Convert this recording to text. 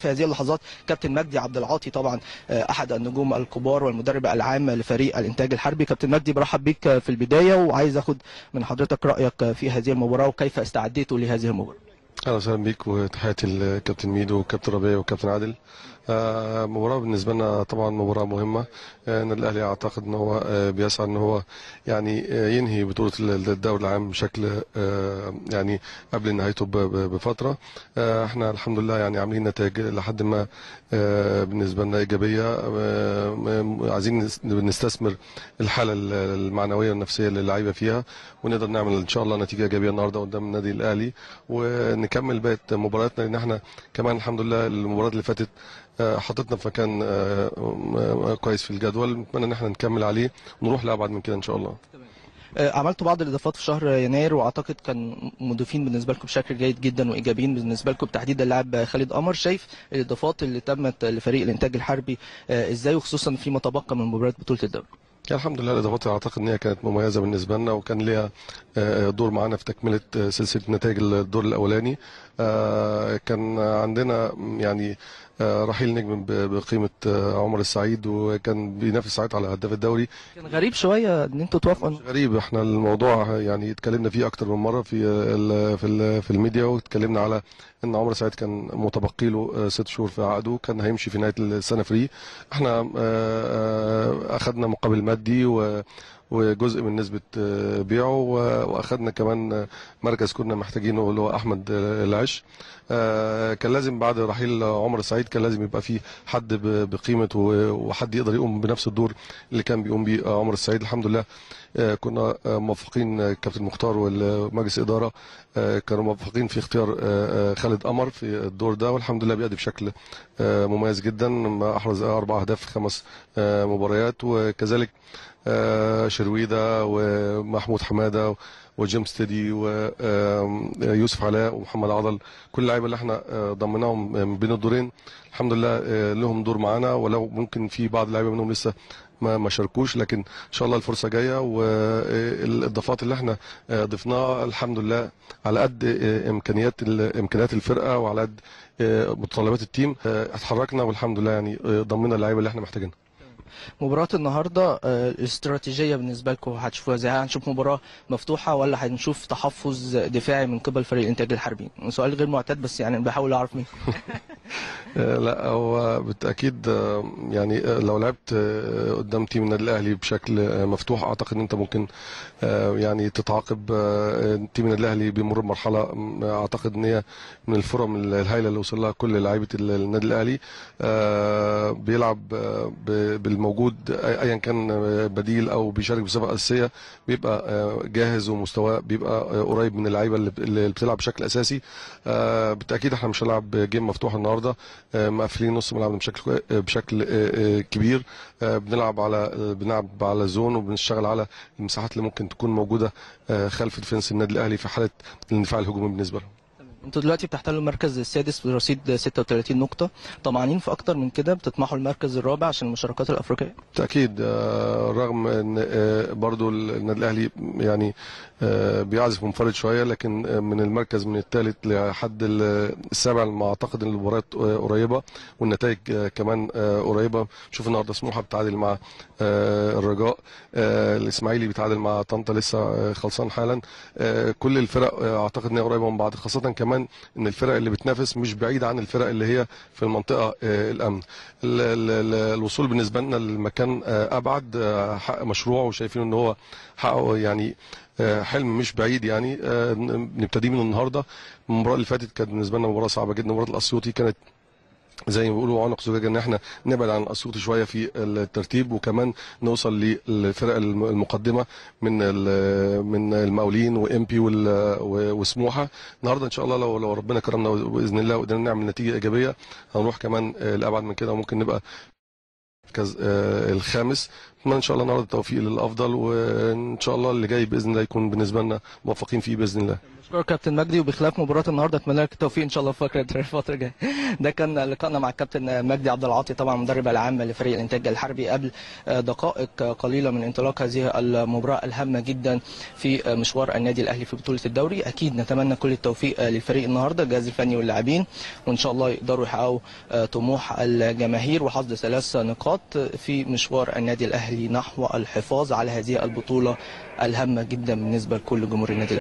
في هذه اللحظات كابتن مجدي عبد العاطي طبعا احد النجوم الكبار والمدرب العام لفريق الانتاج الحربي كابتن مجدي برحب بك في البدايه وعايز اخد من حضرتك رايك في هذه المباراه وكيف استعديتوا لهذه المباراه اهلا وسهلا بيك وتحياتي للكابتن ميدو وكابتن ربيع وكابتن عادل آه مباراة بالنسبة لنا طبعا مباراة مهمة النادي الأهلي أعتقد أن هو آه بيسعى أن هو يعني آه ينهي بطولة الدوري العام بشكل يعني قبل نهايته بفترة احنا الحمد لله يعني عاملين نتائج لحد ما بالنسبة لنا إيجابية عايزين نستثمر الحالة المعنوية والنفسية اللي اللعيبة فيها ونقدر نعمل إن شاء الله نتيجة إيجابية النهاردة قدام النادي الأهلي ونكمل بقية مبارياتنا لأن احنا كمان الحمد لله المباريات اللي فاتت حطتنا في مكان كويس في الجدول نتمنى ان احنا نكمل عليه ونروح لابعد من كده ان شاء الله عملتوا بعض الاضافات في شهر يناير واعتقد كان مضيفين بالنسبه لكم بشكل جيد جدا وايجابيين بالنسبه لكم تحديدا اللاعب خالد قمر شايف الاضافات اللي تمت لفريق الانتاج الحربي ازاي وخصوصا فيما تبقى من مباريات بطوله الدوري الحمد لله الاضافات اعتقد ان هي كانت مميزه بالنسبه لنا وكان ليها دور معانا في تكمله سلسله نتائج الدور الاولاني كان عندنا يعني رحيل نجم بقيمه عمر السعيد وكان بينافس ساعتها على هداف الدوري كان غريب شويه ان انتوا توافقوا مش غريب احنا الموضوع يعني اتكلمنا فيه اكتر من مره في ال في ال في الميديا واتكلمنا على ان عمر السعيد كان متبقي له ست شهور في عقده كان هيمشي في نهايه السنه فري احنا اخذنا مقابل مادي و وجزء من نسبة بيعه واخدنا كمان مركز كنا محتاجينه اللي هو احمد العش كان لازم بعد رحيل عمر السعيد كان لازم يبقى في حد بقيمة وحد يقدر يقوم بنفس الدور اللي كان بيقوم بيه عمر السعيد الحمد لله كنا موفقين كابتن مختار والمجلس الاداره كانوا موفقين في اختيار خالد قمر في الدور ده والحمد لله بيأدي بشكل مميز جدا احرز اربع اهداف في خمس مباريات وكذلك شرويده ومحمود حماده وجيمس تيدي ويوسف علاء ومحمد عضل كل اللعيبه اللي احنا ضمناهم من بين الدورين الحمد لله لهم دور معانا ولو ممكن في بعض اللعيبه منهم لسه ما ما شاركوش لكن ان شاء الله الفرصه جايه والاضافات اللي احنا ضفناها الحمد لله على قد امكانيات امكانيات الفرقه وعلى قد متطلبات التيم اتحركنا والحمد لله يعني ضمنا اللعيبه اللي احنا محتاجينها مباراة النهارده الاستراتيجية بالنسبة لكم هتشوفوها ازاي؟ هنشوف مباراة مفتوحة ولا هنشوف تحفظ دفاعي من قبل فريق الانتاج الحربي؟ سؤال غير معتاد بس يعني بحاول اعرف مين. لا هو بالتاكيد يعني لو لعبت قدام تيم النادي الاهلي بشكل مفتوح اعتقد ان انت ممكن يعني تتعاقب تيم النادي الاهلي بيمر بمرحله اعتقد ان هي من الفرم الهائله اللي وصل لها كل لعيبه النادي الاهلي بيلعب بالموجود ايا كان بديل او بيشارك بصفه اساسيه بيبقى جاهز ومستواه بيبقى قريب من اللعيبه اللي بتلعب بشكل اساسي بالتاكيد احنا مش هنلعب جيم مفتوح النهارده مقفلين نص ملعبنا بشكل بشكل كبير بنلعب على بنلعب على زون وبنشتغل على المساحات اللي ممكن تكون موجوده خلف ديفنس النادي الاهلي في حاله الاندفاع الهجومي بالنسبه لهم انتوا دلوقتي بتحتلوا المركز السادس برصيد 36 نقطة طمعانين في أكتر من كده بتطمحوا المركز الرابع عشان المشاركات الأفريقية بالتأكيد رغم أن برضو النادي الأهلي يعني بيعزف منفرد شوية لكن من المركز من الثالث لحد السابع ما أعتقد أن المباريات قريبة والنتائج كمان قريبة شوف النهاردة سموحة بتعادل مع الرجاء الإسماعيلي بيتعادل مع طنطا لسه خلصان حالا كل الفرق أعتقد أن هي قريبة من بعض خاصة كمان كمان ان الفرق اللي بتنافس مش بعيده عن الفرق اللي هي في المنطقه الامن الوصول بالنسبه لنا للمكان ابعد حق مشروع وشايفين ان هو حقه يعني حلم مش بعيد يعني نبتدي من النهارده المباراه اللي فاتت كانت بالنسبه لنا مباراه صعبه جدا مباراه الاسيوطي كانت زي ما بيقولوا عنق زجاجه ان احنا نبعد عن الاسيوطي شويه في الترتيب وكمان نوصل للفرق المقدمه من من المقاولين وامبي وسموحه النهارده ان شاء الله لو لو ربنا كرمنا باذن الله وقدرنا نعمل نتيجه ايجابيه هنروح كمان لابعد من كده وممكن نبقى الخامس اتمنى ان شاء الله النهارده التوفيق للافضل وان شاء الله اللي جاي باذن الله يكون بالنسبه لنا موفقين فيه باذن الله بشكرك كابتن مجدي وبخلاف مباراه النهارده اتمنى لك التوفيق ان شاء الله في فقره الفتره الجايه ده كان لقائنا مع الكابتن مجدي عبد العاطي طبعا المدرب العام لفريق الانتاج الحربي قبل دقائق قليله من انطلاق هذه المباراه الهامه جدا في مشوار النادي الاهلي في بطوله الدوري اكيد نتمنى كل التوفيق للفريق النهارده الجهاز الفني واللاعبين وان شاء الله يقدروا يحققوا طموح الجماهير وحصد ثلاث نقاط في مشوار النادي الاهلي نحو الحفاظ على هذه البطوله الهامه جدا بالنسبه لكل جمهور النادي